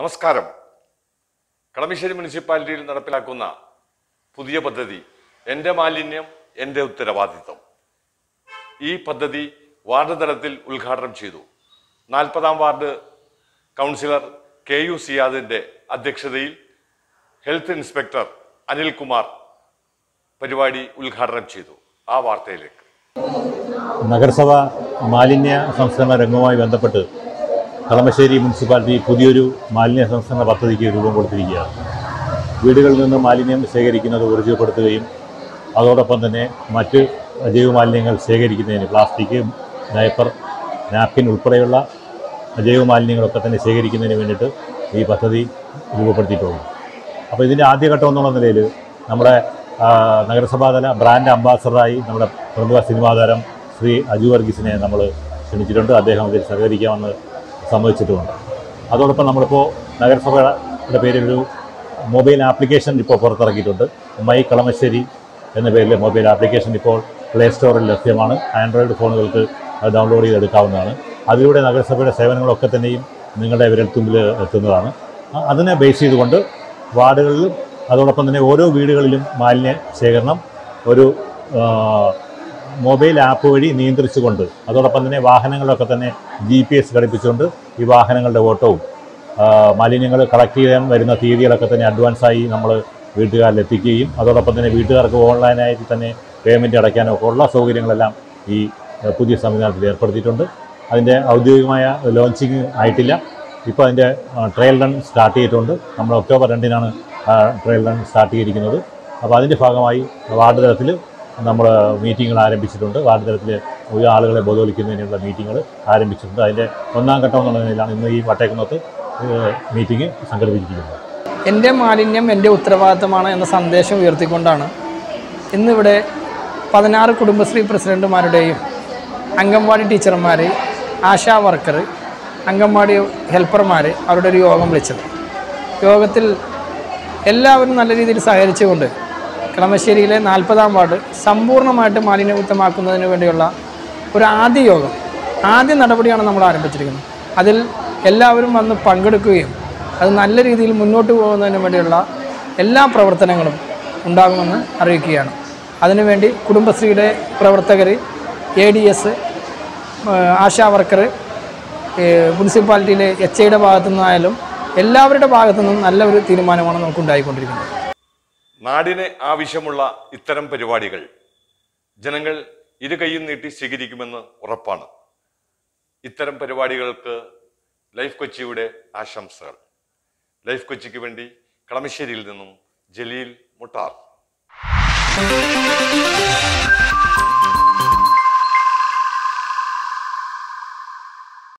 നമസ്കാരം കളമശ്ശേരി മുനിസിപ്പാലിറ്റിയിൽ നടപ്പിലാക്കുന്ന പുതിയ പദ്ധതി എൻ്റെ മാലിന്യം എൻ്റെ ഉത്തരവാദിത്വം ഈ പദ്ധതി വാർഡ് തലത്തിൽ ഉദ്ഘാടനം ചെയ്തു നാൽപ്പതാം വാർഡ് കൗൺസിലർ കെ യു സിയാദിൻ്റെ അധ്യക്ഷതയിൽ ഹെൽത്ത് ഇൻസ്പെക്ടർ അനിൽകുമാർ പരിപാടി ഉദ്ഘാടനം ചെയ്തു ആ വാർത്തയിലേക്ക് നഗരസഭ മാലിന്യ സംസ്കരണ രംഗവുമായി ബന്ധപ്പെട്ട് കളമശ്ശേരി മുനിസിപ്പാലിറ്റി പുതിയൊരു മാലിന്യ സംസ്കരണ പദ്ധതിക്ക് രൂപം കൊടുത്തിരിക്കുകയാണ് വീടുകളിൽ നിന്ന് മാലിന്യം ശേഖരിക്കുന്നത് ഊർജ്ജപ്പെടുത്തുകയും അതോടൊപ്പം തന്നെ മറ്റ് ജൈവ മാലിന്യങ്ങൾ ശേഖരിക്കുന്നതിന് പ്ലാസ്റ്റിക് ഡയപ്പർ നാപ്കിൻ ഉൾപ്പെടെയുള്ള ജൈവ മാലിന്യങ്ങളൊക്കെ തന്നെ ശേഖരിക്കുന്നതിന് വേണ്ടിയിട്ട് ഈ പദ്ധതി രൂപപ്പെടുത്തിയിട്ടുള്ളൂ അപ്പോൾ ഇതിൻ്റെ ആദ്യഘട്ടം എന്നുള്ള നിലയിൽ നമ്മുടെ ആ, നഗരസഭാതല ബ്രാൻഡ് അംബാസഡറായി നമ്മുടെ പ്രമുഖ സിനിമാ താരം ശ്രീ അജു വർഗീസിനെ നമ്മൾ ക്ഷണിച്ചിട്ടുണ്ട് അദ്ദേഹം ഇതിൽ സഹകരിക്കാമെന്ന് സമ്മതിച്ചിട്ടുമുണ്ട് അതോടൊപ്പം നമ്മളിപ്പോൾ നഗരസഭയുടെ പേരിൽ ഒരു മൊബൈൽ ആപ്ലിക്കേഷൻ ഇപ്പോൾ പുറത്തിറക്കിയിട്ടുണ്ട് മൈ കളമശ്ശേരി എന്ന പേരിൽ മൊബൈൽ ആപ്ലിക്കേഷൻ ഇപ്പോൾ പ്ലേ സ്റ്റോറിൽ ലഭ്യമാണ് ആൻഡ്രോയിഡ് ഫോണുകൾക്ക് അത് ഡൗൺലോഡ് ചെയ്തെടുക്കാവുന്നതാണ് അതിലൂടെ നഗരസഭയുടെ സേവനങ്ങളൊക്കെ തന്നെയും നിങ്ങളുടെ വിരൽത്തുമ്പിൽ എത്തുന്നതാണ് അ- അതിനെ ബേസ് ചെയ്തുകൊണ്ട് വാർഡുകളിലും അതോടൊപ്പം തന്നെ ഓരോ വീടുകളിലും മാലിന്യ ശേഖരണം ഒരു ആ, മൊബൈൽ ആപ്പ് വഴി നിയന്ത്രിച്ചുകൊണ്ട് അതോടൊപ്പം തന്നെ വാഹനങ്ങളൊക്കെ തന്നെ ജി പി എസ് ഘടിപ്പിച്ചുകൊണ്ട് ഈ വാഹനങ്ങളുടെ ഓട്ടവും ആ, മാലിന്യങ്ങൾ കളക്ട് ചെയ്യാൻ വരുന്ന തീയതികളൊക്കെ തന്നെ അഡ്വാൻസായി നമ്മൾ വീട്ടുകാരിൽ എത്തിക്കുകയും അതോടൊപ്പം തന്നെ വീട്ടുകാർക്ക് ഓൺലൈനായിട്ട് തന്നെ പേയ്മെൻറ്റ് അടയ്ക്കാനും ഒക്കെ ഉള്ള സൗകര്യങ്ങളെല്ലാം ഈ ആ, പുതിയ സംവിധാനത്തിൽ ഏർപ്പെടുത്തിയിട്ടുണ്ട് അതിൻ്റെ ഔദ്യോഗികമായ ലോഞ്ചിങ് ആയിട്ടില്ല ഇപ്പോൾ അതിൻ്റെ ട്രയൽ റൺ സ്റ്റാർട്ട് ചെയ്തിട്ടുണ്ട് നമ്മൾ ഒക്ടോബർ രണ്ടിനാണ് ട്രയൽ റൺ സ്റ്റാർട്ട് ചെയ്തിരിക്കുന്നത് അപ്പോൾ അതിൻ്റെ ഭാഗമായി വാർഡ് തലത്തിൽ നമ്മൾ മീറ്റിങ്ങുകൾ ആരംഭിച്ചിട്ടുണ്ട് വാർഡ് തലത്തിൽ പുതിയ ആളുകളെ ബോധവലിക്കുന്നതിനുള്ള മീറ്റിങ്ങുകൾ ആരംഭിച്ചിട്ടുണ്ട് അതിൻ്റെ ഒന്നാം ഘട്ടം എന്നുള്ള നിലയിലാണ് ഇന്ന് ഈ വട്ടേക്കുന്നത്ത് മീറ്റിംഗ് സംഘടിപ്പിച്ചിരിക്കുന്നത് എൻ്റെ മാലിന്യം എൻ്റെ ഉത്തരവാദിത്തമാണ് എന്ന സന്ദേശം ഉയർത്തിക്കൊണ്ടാണ് ഇന്നിവിടെ പതിനാറ് കുടുംബശ്രീ പ്രസിഡന്റുമാരുടെയും അംഗൻവാടി ടീച്ചർമാർ ആശാ വർക്കർ അംഗൻവാടി ഹെൽപ്പർമാർ അവരുടെ ഒരു യോഗം വിളിച്ചത് യോഗത്തിൽ എല്ലാവരും നല്ല രീതിയിൽ സഹകരിച്ചുകൊണ്ട് കളമശ്ശേരിയിലെ നാൽപ്പതാം വാർഡ് സമ്പൂർണ്ണമായിട്ട് മാലിന്യമുക്തമാക്കുന്നതിന് വേണ്ടിയുള്ള ഒരു ആദ്യ യോഗം ആദ്യ നടപടിയാണ് നമ്മൾ ആരംഭിച്ചിരിക്കുന്നത് അതിൽ എല്ലാവരും വന്ന് പങ്കെടുക്കുകയും അത് നല്ല രീതിയിൽ മുന്നോട്ട് പോകുന്നതിന് വേണ്ടിയുള്ള എല്ലാ പ്രവർത്തനങ്ങളും ഉണ്ടാകുമെന്ന് അറിയിക്കുകയാണ് അതിനുവേണ്ടി കുടുംബശ്രീയുടെ പ്രവർത്തകർ A D S ASHA worker മുനിസിപ്പാലിറ്റിയിലെ എച്ച് ഐയുടെ ഭാഗത്തു നിന്നായാലും എല്ലാവരുടെ ഭാഗത്തു നിന്നും നല്ല ഒരു തീരുമാനമാണ് നമുക്ക് ഉണ്ടായിക്കൊണ്ടിരിക്കുന്നത് നാടിന് ആവശ്യമുള്ള ഇത്തരം പരിപാടികൾ ജനങ്ങൾ ഇരു കൈയും നീട്ടി സ്വീകരിക്കുമെന്ന് ഉറപ്പാണ് ഇത്തരം പരിപാടികൾക്ക് ലൈഫ് കൊച്ചിയുടെ ആശംസകൾ ലൈഫ് കൊച്ചിക്ക് വേണ്ടി കളമശ്ശേരിയിൽ നിന്നും ജലീൽ മുട്ടാർ